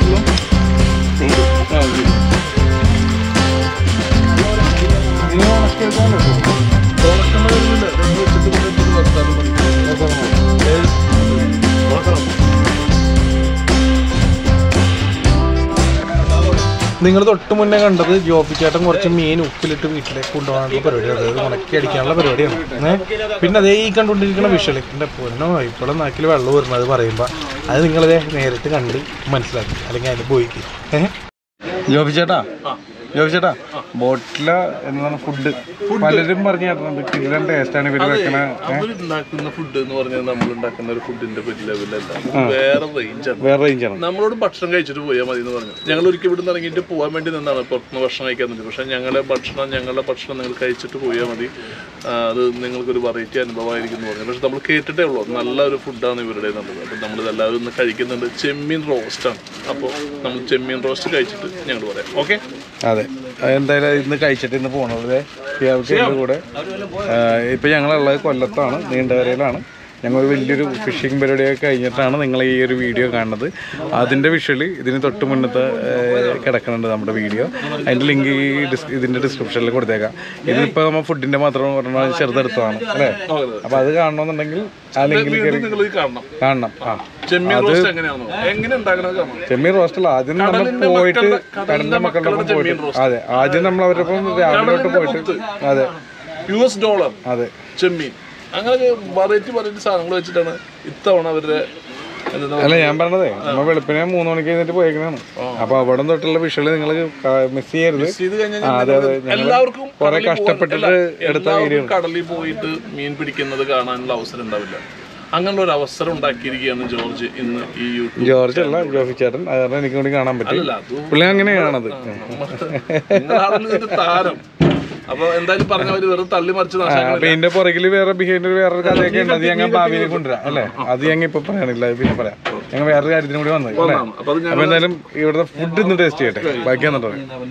പറ്റില്ല ആ ശരി ഇനി ഉണക്കിയെടുക്കാൻ പറ്റുമോ? തുറക്കണ വരുന്നില്ല രണ്ട് വെച്ചിട്ട് കൊണ്ടിട്ട് നിർത്താനും മതി ഏത്? തുറക്കണം. നിങ്ങൾ തൊട്ട് മുന്നേ കണ്ടത് ജോബി ചേട്ടൻ കുറച്ച് മീൻ ഉപ്പിലിട്ട് വീട്ടിലേക്ക് കൊണ്ടുപോകാനുള്ള പരിപാടി അതായത് ഉണക്കി അടിക്കാനുള്ള പരിപാടിയാണ് ഏ? പിന്നെ അതേ ഈ കണ്ടുകൊണ്ടിരിക്കുന്ന വിഷല് എൻ്റെ പൊന്നോ ഇപ്പോഴും നാക്കിൽ വെള്ളം വരുന്നത് പറയുമ്പോൾ അത് നിങ്ങളത് നേരിട്ട് കണ്ട് മനസ്സിലാക്കി അല്ലെങ്കിൽ അതിന് പോയിക്ക് ഏഹ് ജോബി ചേട്ടാ ജോബി ചേട്ടാ ബോട്ടില എന്താണ് ഫുഡ് പലരും പറഞ്ഞു കേട്ടിട്ടുണ്ട് കിടിലൻ ടേസ്റ്റാണ് ഇവര് വെക്കണ അവരുണ്ടാക്കുന്ന ഫുഡ് എന്ന് പറഞ്ഞാൽ നമ്മൾ ഉണ്ടാക്കുന്ന ഒരു ഫുഡിന്റെ ലെവലല്ല വേറെ റേഞ്ചാണ് വേറെ റേഞ്ചാണ് നമ്മളോട് ഭക്ഷണം കഴിച്ചിട്ട് പോയാൽ മതി എന്ന് പറഞ്ഞു ഞങ്ങൾ ഒരിക്കൽ ഇവിടെ നിന്ന് ഇറങ്ങിയിട്ട് പോകാൻ വേണ്ടി നിന്നാണ് പുറത്തുനിന്ന് ഭക്ഷണം കഴിക്കാൻ നിന്നത് പക്ഷേ ഞങ്ങളുടെ ഭക്ഷണം ഞങ്ങളുടെ ഭക്ഷണം നിങ്ങൾ കഴിച്ചിട്ട് പോയാൽ മതി ആ, അത് നിങ്ങൾക്കൊരു വെറൈറ്റി അനുഭവമായിരിക്കും എന്ന് പറഞ്ഞു പക്ഷെ നമ്മൾ കേട്ടിട്ടേ ഉള്ളൂ നല്ലൊരു ഫുഡാണ് ഇവരുടെ എന്നുള്ളത് അപ്പം നമ്മൾ എല്ലാവരും ഇന്ന് കഴിക്കുന്നുണ്ട് ചെമ്മീൻ റോസ്റ്റാണ് അപ്പോൾ നമ്മൾ ചെമ്മീൻ റോസ്റ്റ് കഴിച്ചിട്ട് ഞങ്ങൾ പറയാം ഓക്കെ അതെ എന്തായാലും ഇന്ന് കഴിച്ചിട്ട് ഇന്ന് പോണത് ഷിയാബിന്റെ കൂടെ ആ, ഇപ്പൊ ഞങ്ങളുള്ളത് കൊല്ലത്താണ് നീണ്ടകരയിലാണ് ഞങ്ങൾ വലിയൊരു ഫിഷിംഗ് പരിപാടിയൊക്കെ കഴിഞ്ഞിട്ടാണ് നിങ്ങൾ ഈ ഒരു വീഡിയോ കാണുന്നത് അതിൻ്റെ വിഷ്വല് ഇതിന് തൊട്ട് മുന്നത്തെ ആ, കിടക്കുന്നുണ്ട് നമ്മുടെ വീഡിയോ അതിൻ്റെ ലിങ്ക് ഈ ഡിസ് ഇതിൻ്റെ ഡിസ്ക്രിപ്ഷനിൽ കൊടുത്തേക്കാം ഇതിപ്പോൾ നമ്മൾ ഫുഡിൻ്റെ മാത്രം പറഞ്ഞാൽ ചെറുതെടുത്തതാണ് അല്ലേ അപ്പോൾ അത് കാണണമെന്നുണ്ടെങ്കിൽ ആ ലിങ്കിൽ കയറി നിങ്ങൾ ഇത് കാണണം കാണണം ആ ചെമ്മീൻ റോസ്റ്റ് എങ്ങനെയാണോ എങ്ങനെ ഉണ്ടാക്കണത് കാണണം ചെമ്മീൻ റോസ്റ്റല്ല ആദ്യം നമ്മൾ കടലിന്റെ പോയിട്ട് മക്കളുടെ- കടലിന്റെ മക്കളുടെ ഒപ്പം ചെമ്മീൻ പോയിട്ട് റോസ്റ്റ്. അതെ ആദ്യം നമ്മൾ അവരുടെ ഒപ്പം രാവിലെ തൊട്ട് പോയിട്ട് അതെ യു എസ് ഡോളർ അതെ ചെമ്മീൻ അങ്ങനെ വെറൈറ്റി വെറൈറ്റി സാധനങ്ങൾ വെച്ചിട്ടാണ് ഇത്തവണ അവരുടെ എന്താ അല്ല ഞാൻ പറഞ്ഞതേ നമ്മൾ വെളുപ്പിനെ മൂന്ന് മണിക്ക് കഴിഞ്ഞിട്ട് പോയേക്കണാണ് അപ്പൊ അവിടെ തൊട്ടുള്ള വിഷ്വല് നിങ്ങൾ മിസ് ചെയ്യരുത് ചെയ്ത് കഴിഞ്ഞാൽ ആ, അതെ അതെ ഞങ്ങള് എല്ലാവർക്കും കുറെ കടലിൽ പോകാൻ- കഷ്ടപ്പെട്ടിട്ട് അല്ല, എടുത്ത എല്ലാവർക്കും വീഡിയോ കടലിൽ പോയിട്ട് മീൻ പിടിക്കുന്നത് കാണാനുള്ള അവസരം ഉണ്ടാവില്ല അങ്ങനെയുള്ള ഒരു അവസരം ഉണ്ടാക്കിയിരിക്കുകയാണ് ജോർജ് ഇന്ന് ഈ യൂട്യൂബ് ജോർജ് അല്ല ജോഫി ചേട്ടൻ അത് കാരണം എനിക്ക് കൂടി കാണാൻ പറ്റി അല്ല അത് പുള്ളി അങ്ങനെയാണത് നിങ്ങളാണല്ലോ ഇതിന്റെ താരം അപ്പൊ എന്തായാലും പറഞ്ഞ അവര് വെറുതെ തള്ളി മറിച്ച് നാശാക്കാൻ അപ്പൊ ഇതിന്റെ പുറകില് വേറെ ബിഹേവിയർ വേറൊരു കഥയൊക്കെ ഉണ്ട് അത് ഞങ്ങൾ ഭാവിയിൽ കൊണ്ടുവരാം അല്ലേ അത് ഞങ്ങൾ ഇപ്പൊ പറയാനില്ല അത് പിന്നെ പറയാം ഞങ്ങൾ വേറൊരു കാര്യത്തിനും കൂടി വന്നത് അല്ലേ അപ്പൊ അത് അപ്പൊ എന്തായാലും ഇവിടുത്തെ ഫുഡ് ഇന്ന് ടേസ്റ്റ് ചെയ്യട്ടെ ബാക്കി എന്നിട്ട്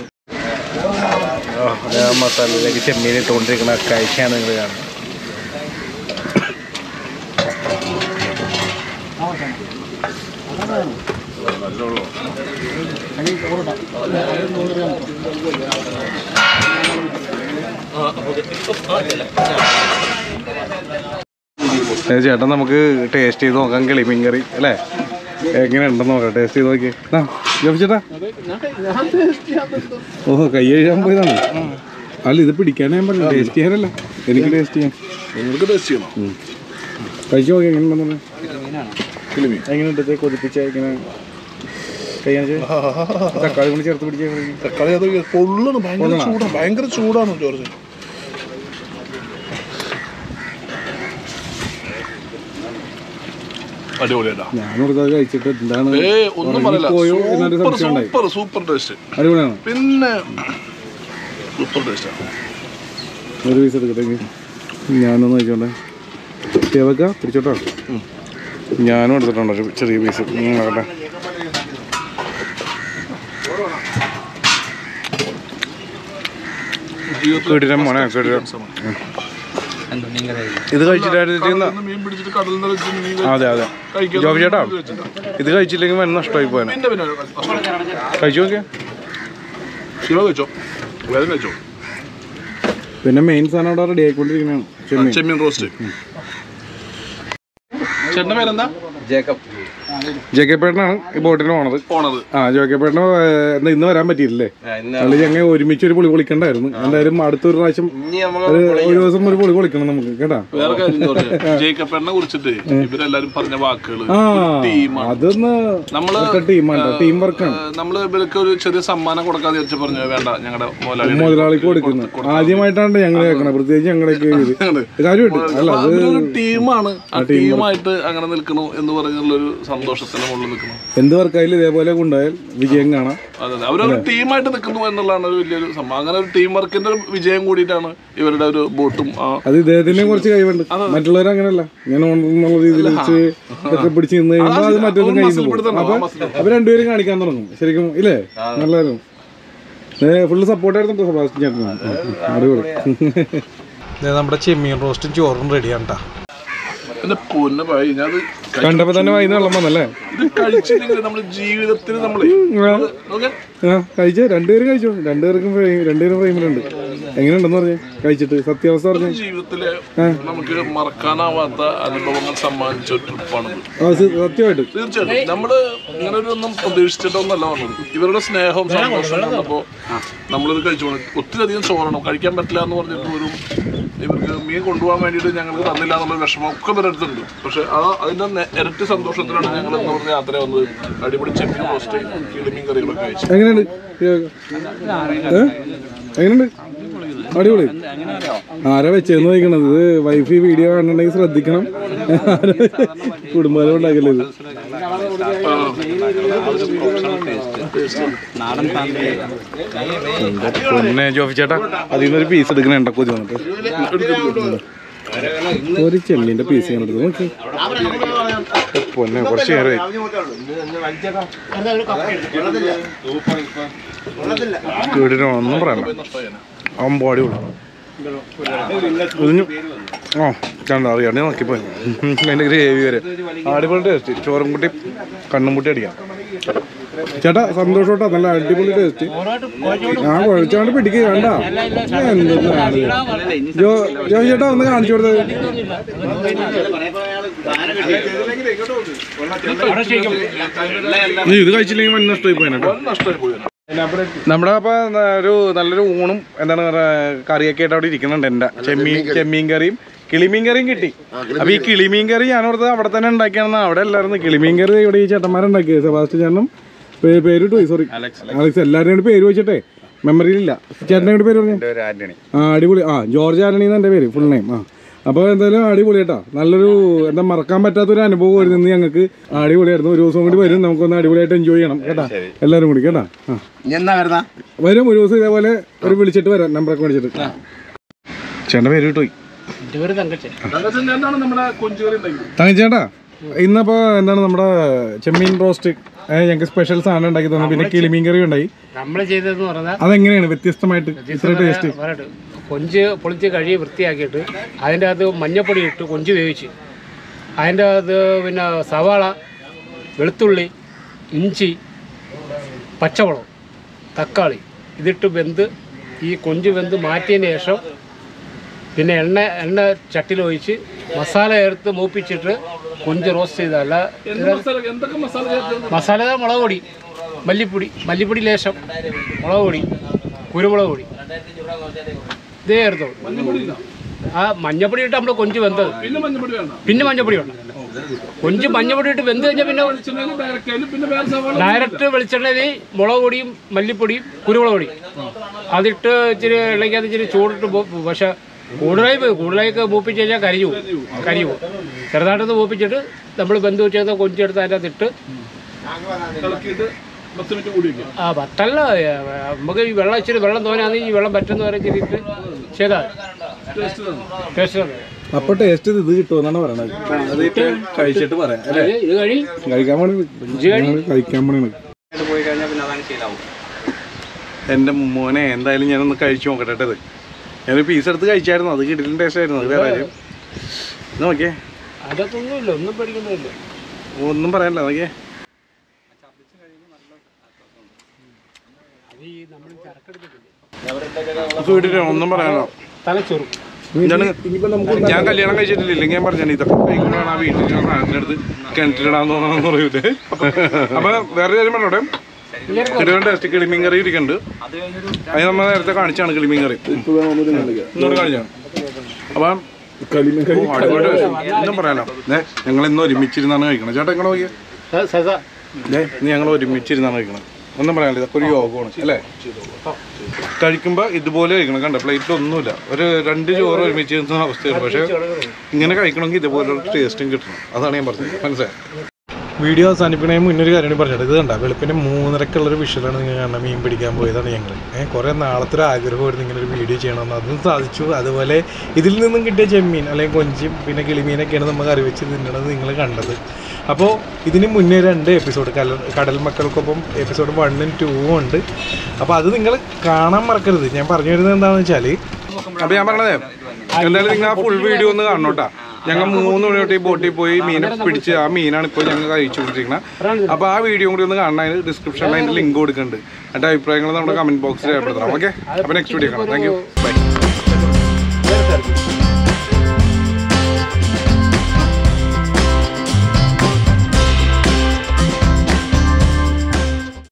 മസാലയിലേക്ക് ചെമ്മീൻ ഇട്ടുകൊണ്ടിരിക്കുന്ന കാഴ്ചയാണ് നിങ്ങൾ കാണുന്നത് ഏ, ചേട്ടാ നമുക്ക് ടേസ്റ്റ് ചെയ്ത് നോക്കാം കിളിമീൻ കറി അല്ലേ എങ്ങനെ ഉണ്ടെന്ന് നോക്കാം ടേസ്റ്റ് ചെയ്ത് നോക്കി ആ ജോബി ചേട്ടാ ഓഹോ കൈ കഴുകാൻ പോയതാണ് അല്ല ഇത് പിടിക്കാൻ ഞാൻ പറഞ്ഞു ടേസ്റ്റ് ചെയ്യാനല്ല എനിക്ക് ടേസ്റ്റ് ചെയ്യാം നിങ്ങൾക്ക് ടേസ്റ്റ് ചെയ്യണം ഉം. കഴിച്ചു നോക്കി എങ്ങനെ ഉണ്ടെന്ന് കിളിമീൻ എങ്ങനെ ഉണ്ട് കൊതിപ്പിച്ച ഇങ്ങനെ കൈ കാണിച്ച് തക്കാളി കൊണ്ട് ചേർത്ത് പിടിക്കാൻ തക്കാളി അത് പൊള്ളണം ഭയങ്കര ചൂടാണ് ഭയങ്കര ചൂടാണ് ജോർജ് അടിപൊളിയാട്ടാ ഞാനിവിടെ അത് കഴിച്ചിട്ട് എന്താണ് ഏ ഒന്നും പറയില്ല പോയോ എന്നൊരു സൂപ്പർ സംശയം ഉണ്ടായി സൂപ്പർ സൂപ്പർ ടേസ്റ്റ് അടിപൊളിയാണ് പിന്നെ സൂപ്പർ ടേസ്റ്റാണ് ഒരു പീസ് എടുക്കട്ടെ ഇനി. ഞാനൊന്ന് കഴിച്ചോണ്ടേ തേവക്ക പിടിച്ചോട്ടോ ഞാനും എടുത്തിട്ടുണ്ട് ഒരു ചെറിയ പീസ് നോക്കട്ടെ കേട്ടിരം മോനെ കേട്ടിരം ഇത് കഴിച്ചിട്ടായിരുന്നു മീൻ പിടിച്ചിട്ട് കടലിൽ നിന്ന് വെച്ച് മീൻ അതെ അതെ കഴിക്കാൻ ജോബി ചേട്ടാ വെച്ചിട്ടാ. ഇത് കഴിച്ചില്ലെങ്കിൽ വൻ നഷ്ടമായി പോയാനെ പിന്നെ പിന്നെ കഴിച്ചു നോക്കിയാ ശിവ കഴിച്ചോ വേദന കഴിച്ചോ പിന്നെ മെയിൻ സാധനം അവിടെ റെഡി ആയിക്കൊണ്ടിരിക്കുന്നതാണ് ചെമ്മീൻ ചെമ്മീൻ റോസ്റ്റ് ചേട്ടൻ്റെ പേരെന്താ ജേക്കബ് ജേക്കപ്പേട്ടനാണ് ഈ ബോട്ടിൽ പോണത് പോണത് ആ ജോക്കപ്പേട്ടന് എന്താ ഇന്ന് വരാൻ പറ്റിയില്ലേ അല്ല ഞങ്ങൾ ഒരുമിച്ച് ഒരു പൊളി പൊളിക്കണ്ടായിരുന്നു എന്തായാലും അടുത്തൊരു പ്രാവശ്യം ഇനി നമ്മൾ ഒരു ഒരു ദിവസം ഒരു പൊളി പൊളിക്കണം നമുക്ക് കേട്ടാ വേറെ കാര്യം ചോദിച്ചേ ജേക്കപ്പേടിനെ കുറിച്ചിട്ട് ഇവരെല്ലാരും പറഞ്ഞ വാക്കുകൾ ആ ടീമാണ് അതൊന്ന് നമ്മള് ടീമാണ് ടീം വർക്കാണ് നമ്മള് ഇവർക്ക് ഒരു ചെറിയ സമ്മാനം കൊടുക്കാതെ വിചാരിച്ചു പറഞ്ഞു വേണ്ട ഞങ്ങളുടെ മുതലാളി മുതലാളിക്ക് കൊടുക്കുന്നത് ആദ്യമായിട്ടാണ് ഞങ്ങൾ കേൾക്കണത് പ്രത്യേകിച്ച് ഞങ്ങളൊക്കെ ഇത് കാര്യമായിട്ട് അല്ല അത് അവരൊരു ടീമാണ് ആ ടീമായിട്ട് അങ്ങനെ നിൽക്കണു എന്ന് പറഞ്ഞുള്ളൊരു സന്തോഷത്തിന് മുകളിൽ നിൽക്കണം എന്ത് വർക്കായാലും ഇതേപോലെ കൊണ്ടുപോയാൽ വിജയം കാണാം അതെ അതെ അവരൊരു ടീമായിട്ട് നിൽക്കുന്നു എന്നുള്ളതാണ് ഒരു വലിയൊരു സംഭവം അങ്ങനെ ഒരു ടീം വർക്കിന്റെ ഒരു വിജയം കൂടിയിട്ടാണ് ഇവരുടെ ഒരു ബോട്ടും ആ അത് ഇദ്ദേഹത്തിന് കുറച്ച് കഴിവുണ്ട് മറ്റുള്ളവർ അങ്ങനെയല്ല ഞാൻ എന്നുള്ള രീതിയിൽ വെച്ച് ഇതൊക്കെ പിടിച്ച് നിന്ന് കഴിയുമ്പോൾ അത് മറ്റൊന്നും കയ്യിൽ നിന്ന് പോകും അപ്പൊ അപ്പൊ രണ്ടുപേരും കാണിക്കാൻ തുടങ്ങും ശരിക്കും ഇല്ലേ നല്ലതായിരുന്നു ഫുള്ള് സപ്പോർട്ടായിരുന്നു സെബാസ്റ്റ്യൻ ചേട്ടൻ അടിപൊളി നമ്മുടെ ചെമ്മീൻ റോസ്റ്റും ചോറും റെഡിയാണ് കേട്ടോ എന്റെ പൊന്നെ ഭായി ഞാൻ കണ്ടപ്പോ തന്നെ വൈകുന്ന വെള്ളം വന്നല്ലേ ഇത് കഴിച്ചില്ലെങ്കിൽ നമ്മുടെ ജീവിതത്തിൽ നമ്മളെ ആ, ഓക്കെ ആ കഴിച്ചേ രണ്ടുപേരും കഴിച്ചു രണ്ടുപേർക്കും frame- രണ്ടുപേരും ഫ്രെയിമിലുണ്ട് എങ്ങനെയുണ്ടെന്ന് പറഞ്ഞേ കഴിച്ചിട്ട് സത്യാവസ്ഥ പറഞ്ഞേ ജീവിതത്തിലെ നമുക്ക് മറക്കാനാവാത്ത അനുഭവങ്ങൾ സമ്മാനിച്ച ഒരു ട്രിപ്പാണിത് ആ സ- സത്യമായിട്ട് തീർച്ചയായിട്ടും നമ്മള് ഇങ്ങനെ ഒരു ഒന്നും പ്രതീക്ഷിച്ചിട്ടൊന്നല്ല വന്നത് ഇവരുടെ സ്നേഹവും സന്തോഷവും കണ്ടപ്പോ നമ്മളിത് കഴിച്ചു പോകണം ഒത്തിരി അധികം ചോറണം കഴിക്കാൻ പറ്റില്ല എന്ന് പറഞ്ഞിട്ട് പോലും ഇവർക്ക് മീൻ കൊണ്ടുപോകാൻ വേണ്ടിയിട്ട് ഞങ്ങൾക്ക് തന്നില്ല എന്നുള്ള വിഷമം ഒക്കെ ഇവരുടെ അടുത്തുണ്ട് പക്ഷെ ആ അതിന്റെ നെ- ഇരട്ടി സന്തോഷത്തിലാണ് ഞങ്ങൾ എന്ന് പറഞ്ഞ യാത്ര വന്നത് അടിപൊളി ചെമ്മീൻ റോസ്റ്റ് കിളിമീൻ കറികളൊക്കെ കഴിച്ചു എങ്ങനെയുണ്ട് ഏ? എങ്ങനെയുണ്ട് അടിപൊളി ആരാ വെച്ചെന്ന് ചോദിക്കണത് ഇത് വൈഫ് ഈ വീഡിയോ കാണുന്നുണ്ടെങ്കിൽ ശ്രദ്ധിക്കണം കുടുംബം ഉണ്ടാക്കില്ല ഇത് പിന്നെ ജോഫി ചേട്ടാ അതിൽ നിന്നൊരു പീസ് എടുക്കണ കൊതി വന്നിട്ട് ഒരു ചെമ്മീന്റെ പീസ് ഞാൻ എടുത്തു നോക്കി പൊന്നെ കുറച്ച് നേരമായി വീടിന് ഒന്നും പറയണ്ട അമ്പാടി ഉള്ളു ഒതിഞ്ഞു ആ കണ്ട അറിയാണ്ട് നോക്കിപ്പോയി അതിൻ്റെ ഗ്രേവി വരെ അടിപൊളി ടേസ്റ്റ് ചോറും കൂട്ടി കണ്ണും കൂട്ടി അടിക്കാം ചേട്ടാ സന്തോഷോട്ടാ നല്ല അടിപൊളി ടേസ്റ്റ് ഞാൻ കുഴച്ചാണ്ട് പിടിക്കുക കണ്ട എന്താണ് ജോ ജോ ചേട്ടാ ഒന്ന് കാണിച്ചു കൊടുത്തത് നീ ഇത് കഴിച്ചില്ലെങ്കിൽ മഞ്ഞ നഷ്ടമായി പോയനട്ടോ നഷ്ടമായി പോയി നമ്മുടെ അപ്പൊ ഒരു നല്ലൊരു ഊണും എന്താണ് പറയുക കറിയൊക്കെ ആയിട്ട് അവിടെ ഇരിക്കുന്നുണ്ട് എന്റെ ചെമ്മീൻ ചെമ്മീൻ കറിയും കിളിമീൻ കറിയും കിട്ടി അപ്പൊ ഈ കിളിമീൻ കറി ഞാൻ ഓർത്തത് അവിടെ തന്നെ ഉണ്ടാക്കിയാണെന്ന് അവിടെ അല്ലായിരുന്നു കിളിമീൻ കറി ഇവിടെ ഈ ചേട്ടന്മാരുണ്ടാക്കിയത് സെബാസ്റ്റ്യൻ ചേട്ടനും പേ- പേരിട്ടു സോറി അലക്സ് എല്ലാവരുടെയും പേര് വെച്ചിട്ടേ മെമ്മറിയിലില്ല ചേട്ടൻ്റെ കൂടെ പേര് പറഞ്ഞു ആ അടിപൊളി ആ ജോർജ് ആന്റണി എന്ന് എൻ്റെ പേര് ഫുൾ നെയിം ആ അപ്പോൾ എന്തായാലും അടിപൊളി കേട്ടോ നല്ലൊരു എന്താ മറക്കാൻ പറ്റാത്തൊരു അനുഭവമായിരുന്നു ഇന്ന് ഞങ്ങൾക്ക് അടിപൊളിയായിരുന്നു ഒരു ദിവസം കൂടി വരും നമുക്കൊന്ന് അടിപൊളിയായിട്ട് എൻജോയ് ചെയ്യണം കേട്ടോ എല്ലാവരും കൂടി കേട്ടോ ആ എന്നാ വരുന്ന വരും ഒരു ദിവസം ഇതേപോലെ ഒരു വിളിച്ചിട്ട് വരാം നമ്പറൊക്കെ വിളിച്ചിട്ട് ചേട്ടൻ്റെ പേര് കിട്ടുപോയി തങ്കച്ചൻ എന്താണ് നമ്മുടെ കൊഞ്ചുകറി ഉണ്ടാക്കി തങ്ങിച്ചേട്ടാ ഇന്നപ്പോ എന്താണ് നമ്മുടെ ചെമ്മീൻ റോസ്റ്റ് ഞങ്ങൾക്ക് സ്പെഷ്യൽ സാധനം ഉണ്ടാക്കി തന്നു പിന്നെ കിളിമീൻ കറി ഉണ്ടായി നമ്മൾ ചെയ്തതെന്ന് പറഞ്ഞാൽ അതെങ്ങനെയാണ് വ്യത്യസ്തമായിട്ട് ഇത്ര ടേസ്റ്റ് പറയട്ടെ കൊഞ്ച് പൊളിച്ച് കഴുകി വൃത്തിയാക്കിയിട്ട് അതിൻ്റെ അകത്ത് മഞ്ഞപ്പൊടി ഇട്ട് കൊഞ്ച് വേവിച്ച് അതിൻ്റെ അകത്ത് പിന്നെ സവാള വെളുത്തുള്ളി ഇഞ്ചി പച്ചമുളക് തക്കാളി ഇതിട്ട് വെന്ത് ഈ കൊഞ്ച് വെന്ത് മാറ്റിയതിന് ശേഷം പിന്നെ എണ്ണ എണ്ണ ചട്ടിയിൽ ഒഴിച്ച് മസാല ചേർത്ത് മൂപ്പിച്ചിട്ട് കൊഞ്ച് റോസ്റ്റ് ചെയ്തല്ല എന്തൊക്കെ മസാല ചേർത്ത് മസാല മുളക് പൊടി മല്ലിപ്പൊടി മല്ലിപ്പൊടി ലേശം മുളക് പൊടി കുരുമുളക് പൊടി ഇതേ ചേർത്തോളൂ ആ മഞ്ഞപ്പൊടി ഇട്ട് നമ്മൾ കൊഞ്ച് വെന്തത് പിന്നെ മഞ്ഞപ്പൊടി വേണ്ട പിന്നെ മഞ്ഞപ്പൊടി വേണം കൊഞ്ച് മഞ്ഞപ്പൊടി ഇട്ട് വെന്ത് കഴിഞ്ഞാൽ പിന്നെ വെളിച്ചെണ്ണയിൽ ഡയറക്റ്റ് അതിൽ പിന്നെ വേറെ സവാള ഡയറക്റ്റ് വെളിച്ചെണ്ണയിൽ മുളക് പൊടിയും മല്ലിപ്പൊടിയും കുരുമുളക് പൊടിയും അതിട്ട് ഇച്ചിരി ഇളക്കാതെ ഇച്ചിരി ചൂടിട്ട് പോ- പക്ഷെ കൂടുതലായി പോയി കൂടുതലായി മൂപ്പിച്ച് കഴിഞ്ഞാൽ കരിഞ്ഞു പോകും കരിഞ്ഞു പോകും ചെറുതായിട്ടൊന്ന് മൂപ്പിച്ചിട്ട് നമ്മൾ ബന്ധു വെച്ചത് കൊഞ്ചെടുത്ത് അതിൻ്റെ അകത്തിട്ട് ഇളക്കിയിട്ട് പത്ത് മിനിറ്റ് കൂടി വെക്കാം ആ പത്തല്ല ഏ, നമുക്ക് ഈ വെള്ളം ഇച്ചിരി വെള്ളം തോന്നാണെങ്കിൽ ഈ വെള്ളം പറ്റുന്ന വരെ ഇച്ചിരി ഇട്ട് ചെയ്താൽ ടേസ്റ്റ് തന്നെ ടേസ്റ്റ് തന്നെ അപ്പൊ ടേസ്റ്റ് ഇത് കിട്ടുമെന്നാണ് പറയണത് അതിട്ട് കഴിച്ചിട്ട് പറയാം അല്ലേ ഇത് ഇത് കഴി കഴിക്കാൻ പോണേ ഞങ്ങള് കഴിക്കാൻ പോണേ പോയി കഴിഞ്ഞാൽ പിന്നെ അതാണ് ശീലാവും എൻ്റെ മോനെ എന്തായാലും ഞാനൊന്ന് കഴിച്ചു നോക്കട്ടെ കേട്ടോ ഇത് ഞാനൊരു പീസ് എടുത്ത് കഴിച്ചായിരുന്നു അത് കിട്ടിലും ടേസ്റ്റ് ആയിരുന്നു അത് വേറെ കാര്യം ഇത് നോക്കിയേ അതൊന്നുമില്ല ഒന്നും പഠിക്കണ്ടതില്ല ഒന്നും പറയാനില്ല നോക്കിയേ അത് ഈ നമ്മൾ ചരക്കെടുത്തിട്ടില്ലേ വീട്ടിൽ ഒന്നും പറയാനോ തലച്ചോറും ഞാൻ ഞാൻ കല്യാണം കഴിച്ചിട്ടില്ല ഇല്ലെങ്കിൽ ഞാൻ പറഞ്ഞു ഇതൊക്കെ കഴിക്കുമ്പോഴാണ് ആ വീട്ടിൽ സാധനത്തിനടുത്ത് കിണറ്റിലിടാന്ന് തോന്നണമെന്ന് പറയൂലേ അപ്പൊ വേറെ കാര്യം പറഞ്ഞോട്ടെ തിരുവനന്തപുരം ടേസ്റ്റ് കിളിമീൻ കറി ഇരിക്കുന്നുണ്ട് അത് നമ്മൾ നേരത്തെ കാണിച്ചാണ് കിളിമീൻ കറി ഇന്നോട് കാണിച്ചാണ് അപ്പം ഓ, അടിപൊളി taste. ഒന്നും പറയാനോ ഏ ഞങ്ങൾ ഇന്ന് ഒരുമിച്ചിരുന്നാണ് കഴിക്കണം ചേട്ടാ എങ്ങനെ നോക്കിയേ സസ ഏ ഇന്ന് ഞങ്ങൾ ഒരുമിച്ചിരുന്നാണ് കഴിക്കണം ഒന്നും പറയാനില്ല ഇതൊക്കെ ഒരു യോഗമാണ് അല്ലേ കഴിക്കുമ്പോൾ ഇതുപോലെ കഴിക്കണം കണ്ട പ്ലേറ്റിൽ ഒന്നുമില്ല ഒരു രണ്ട് ചോറ് ഒരുമിച്ച് ഇരുന്ന അവസ്ഥയാണ് പക്ഷേ ഇങ്ങനെ കഴിക്കണമെങ്കിൽ ഇതുപോലുള്ള ടേസ്റ്റും കിട്ടണം അതാണ് ഞാൻ പറഞ്ഞത് മനസ്സിലായി വീഡിയോ അവസാനിപ്പിക്കുന്നതിന് മുന്നേ ഒരു കാര്യം പറഞ്ഞത് ഇത് കണ്ട വെളുപ്പിന് മൂന്നരക്കുള്ളൊരു വിഷലാണ് നിങ്ങൾ കാണാൻ മീൻ പിടിക്കാൻ പോയതാണ് ഞങ്ങൾ ഏഹ് കുറേ നാളത്തെ ഒരു ആഗ്രഹമായിരുന്നു ഇങ്ങനെ ഒരു വീഡിയോ ചെയ്യണമെന്ന് അതും സാധിച്ചു അതുപോലെ ഇതിൽ നിന്നും കിട്ടിയ ചെമ്മീൻ അല്ലെങ്കിൽ കൊഞ്ചും പിന്നെ കിളിമീനൊക്കെയാണ് നമ്മൾ കറി വെച്ച് തിന്നണത് നിങ്ങൾ കണ്ടത് അപ്പോൾ ഇതിന് മുന്നേ രണ്ട് എപ്പിസോഡ് കടൽ കടൽ മക്കൾക്കൊപ്പം എപ്പിസോഡ് വണ്ണും ടൂവും ഉണ്ട് അപ്പോൾ അത് നിങ്ങൾ കാണാൻ മറക്കരുത് ഞാൻ പറഞ്ഞു വരുന്നത് എന്താണെന്ന് വെച്ചാൽ അപ്പോൾ ഞാൻ പറഞ്ഞത് എന്തായാലും നിങ്ങൾ ആ ഫുൾ വീഡിയോ ഒന്ന് കാണണം കേട്ടോ ഞങ്ങൾ മൂന്ന് മണി തൊട്ട് ഈ ബോട്ടിൽ പോയി മീനെ പിടിച്ച് ആ മീനാണ് ഇപ്പോൾ ഞങ്ങൾ കഴിച്ചുകൊണ്ടിരിക്കുന്നത് അപ്പോൾ ആ വീഡിയോ കൂടി ഒന്ന് കാണാൻ ഡിസ്ക്രിപ്ഷനിൽ അതിൻ്റെ ലിങ്ക് കൊടുക്കുന്നുണ്ട് എന്നിട്ട് അഭിപ്രായങ്ങൾ നമ്മുടെ കമന്റ് ബോക്സിൽ രേഖപ്പെടുത്തണം ഓക്കെ അപ്പോൾ നെക്സ്റ്റ് വീഡിയോ കാണാം താങ്ക് യു ബൈ വേറെ സ്ഥലത്ത്